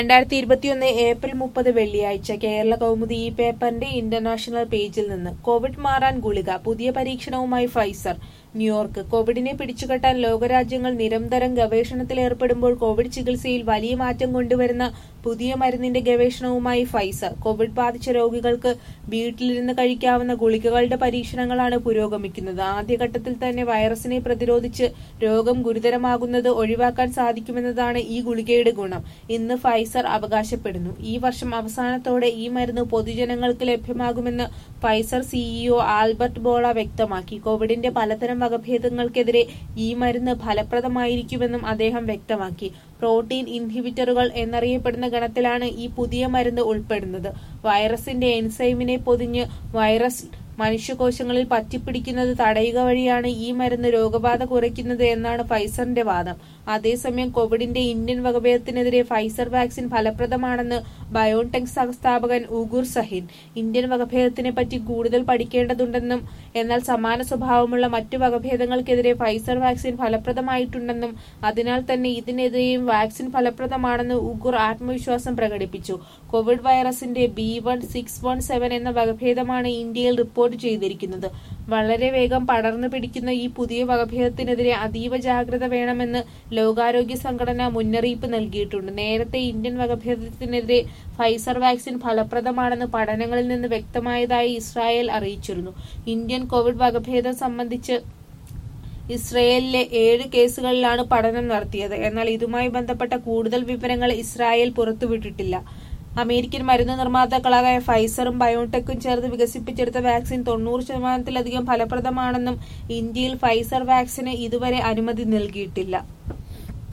രണ്ടായിരത്തി ഇരുപത്തിയൊന്ന് ഏപ്രിൽ മുപ്പത് വെള്ളിയാഴ്ച കേരള കൗമുദി ഈ പേപ്പറിന്റെ ഇന്റർനാഷണൽ പേജിൽ നിന്ന് കോവിഡ് മാറാൻ ഗുളിക പുതിയ പരീക്ഷണവുമായി ഫൈസർ ന്യൂയോർക്ക് കോവിഡിനെ പിടിച്ചുകെട്ടാൻ ലോകരാജ്യങ്ങൾ നിരന്തരം ഗവേഷണത്തിൽ ഏർപ്പെടുമ്പോൾ കോവിഡ് ചികിത്സയിൽ വലിയ മാറ്റം കൊണ്ടുവരുന്ന പുതിയ മരുന്നിന്റെ ഗവേഷണവുമായി ഫൈസർ കോവിഡ് ബാധിച്ച രോഗികൾക്ക് വീട്ടിലിരുന്ന് കഴിക്കാവുന്ന ഗുളികകളുടെ പരീക്ഷണങ്ങളാണ് പുരോഗമിക്കുന്നത് ആദ്യഘട്ടത്തിൽ തന്നെ വൈറസിനെ പ്രതിരോധിച്ച് രോഗം ഗുരുതരമാകുന്നത് ഒഴിവാക്കാൻ സാധിക്കുമെന്നതാണ് ഈ ഗുളികയുടെ ഗുണം ഇന്ന് ഫൈസർ അവകാശപ്പെടുന്നു ഈ വർഷം അവസാനത്തോടെ ഈ മരുന്ന് പൊതുജനങ്ങൾക്ക് ലഭ്യമാകുമെന്ന് ഫൈസർ സിഇഒ ആൽബർട്ട് ബോള വ്യക്തമാക്കി കോവിഡിന്റെ പലതരം വകഭേദങ്ങൾക്കെതിരെ ഈ മരുന്ന് ഫലപ്രദമായിരിക്കുമെന്നും അദ്ദേഹം വ്യക്തമാക്കി പ്രോട്ടീൻ ഇൻഹിബിറ്ററുകൾ എന്നറിയപ്പെടുന്ന ഗണത്തിലാണ് ഈ പുതിയ മരുന്ന് ഉൾപ്പെടുന്നത് വൈറസിന്റെ എൻസൈമിനെ പൊതിഞ്ഞ് വൈറസ് മനുഷ്യകോശങ്ങളിൽ പറ്റിപ്പിടിക്കുന്നത് തടയുക വഴിയാണ് ഈ മരുന്ന് രോഗബാധ കുറയ്ക്കുന്നത് എന്നാണ് ഫൈസറിന്റെ വാദം അതേസമയം കോവിഡിന്റെ ഇന്ത്യൻ വകഭേദത്തിനെതിരെ ഫൈസർ വാക്സിൻ ഫലപ്രദമാണെന്ന് ബയോടെക് സ്ഥാപകൻ ഉഗുർ സഹിൻ ഇന്ത്യൻ വകഭേദത്തിനെ പറ്റി കൂടുതൽ പഠിക്കേണ്ടതുണ്ടെന്നും എന്നാൽ സമാന സ്വഭാവമുള്ള മറ്റു വകഭേദങ്ങൾക്കെതിരെ ഫൈസർ വാക്സിൻ ഫലപ്രദമായിട്ടുണ്ടെന്നും അതിനാൽ തന്നെ ഇതിനെതിരെയും വാക്സിൻ ഫലപ്രദമാണെന്ന് ഉഗുർ ആത്മവിശ്വാസം പ്രകടിപ്പിച്ചു കോവിഡ് വൈറസിന്റെ B one six one seven എന്ന വകഭേദമാണ് ഇന്ത്യയിൽ റിപ്പോർട്ട് ചെയ്തിരിക്കുന്നത് വളരെ വേഗം പടർന്നു പിടിക്കുന്ന ഈ പുതിയ വകഭേദത്തിനെതിരെ അതീവ ജാഗ്രത വേണമെന്ന് ലോകാരോഗ്യ സംഘടന മുന്നറിയിപ്പ് നൽകിയിട്ടുണ്ട് നേരത്തെ ഇന്ത്യൻ വകഭേദത്തിനെതിരെ ഫൈസർ വാക്സിൻ ഫലപ്രദമാണെന്ന് പഠനങ്ങളിൽ നിന്ന് വ്യക്തമായതായി ഇസ്രായേൽ അറിയിച്ചിരുന്നു ഇന്ത്യൻ കോവിഡ് വകഭേദം സംബന്ധിച്ച് ഇസ്രയേലിലെ ഏഴ് കേസുകളിലാണ് പഠനം നടത്തിയത് എന്നാൽ ഇതുമായി ബന്ധപ്പെട്ട കൂടുതൽ വിവരങ്ങൾ ഇസ്രായേൽ പുറത്തുവിട്ടിട്ടില്ല അമേരിക്കൻ മരുന്ന് നിർമ്മാതാക്കളായ ഫൈസറും ബയോടെക്കും ചേർന്ന് വികസിപ്പിച്ചെടുത്ത വാക്സിൻ തൊണ്ണൂറ് ശതമാനത്തിലധികം ഫലപ്രദമാണെന്നും ഇന്ത്യയിൽ ഫൈസർ വാക്സിന് ഇതുവരെ അനുമതി നൽകിയിട്ടില്ല